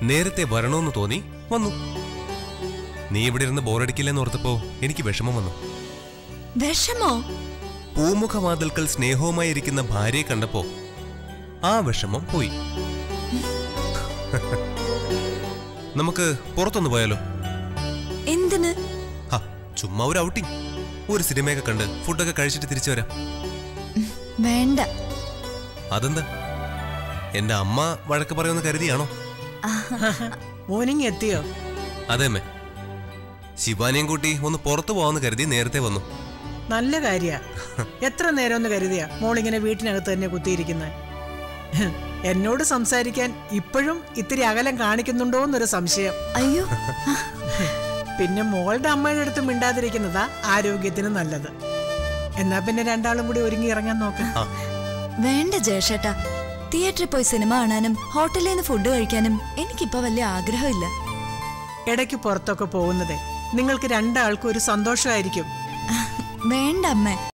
നേരത്തെ വരണമെന്ന് തോന്നി വന്നു നീ ഇവിടെ ഇരുന്ന് ബോറടിക്കില്ലെന്ന് ഓർത്തപ്പോ എനിക്ക് വിഷമം വന്നു വിഷമോ പൂമുഖവാതിൽക്കൽ സ്നേഹവുമായി ഇരിക്കുന്ന ഭാര്യയെ കണ്ടപ്പോ ആ വിഷമം പോയി നമുക്ക് പുറത്തൊന്ന് പോയാലോ എന്തിന് ഹ, ചുമ്മാ ഒരു ഔട്ടിങ് ഒരു സിനിമയൊക്കെ കണ്ട് ഫുഡൊക്കെ കഴിച്ചിട്ട് തിരിച്ചു വരാം വേണ്ട അതെന്താ എന്റെ അമ്മ വഴക്ക് പറയുമെന്ന് കരുതിയാണോ മോർണിംഗ് എത്തിയോ അതെ അമ്മേ ശിവാനിയും കൂട്ടി ഒന്ന് പുറത്തു പോവാന്ന് കരുതി നേരത്തെ വന്നു നല്ല കാര്യ എത്ര നേരം ഒന്ന് കരുതിയ മോളിങ്ങനെ വീട്ടിനകത്ത് തന്നെ കുത്തിയിരിക്കുന്നത് എന്നോട് സംസാരിക്കാൻ ഇപ്പോഴും ഇത്തിരി അകലം കാണിക്കുന്നുണ്ടോ എന്നൊരു സംശയം അയ്യോ പിന്നെ മോളുടെ അമ്മയുടെ അടുത്ത് മിണ്ടാതിരിക്കുന്നതാ ആരോഗ്യത്തിന് നല്ലത് എന്നാ പിന്നെ രണ്ടാളും കൂടി ഒരുങ്ങി ഇറങ്ങാൻ നോക്കാം ആ വേണ്ട ജയഷേട്ടാ തിയേറ്ററിൽ പോയി സിനിമ കാണാനും ഹോട്ടലിൽ നിന്ന് ഫുഡ് കഴിക്കാനും എനിക്കിപ്പോ വലിയ ആഗ്രഹമില്ല ഇടയ്ക്ക് പുറത്തൊക്കെ പോകുന്നതേ നിങ്ങൾക്ക് രണ്ടാൾക്കും ഒരു സന്തോഷമായിരിക്കും വേണ്ട അമ്മേ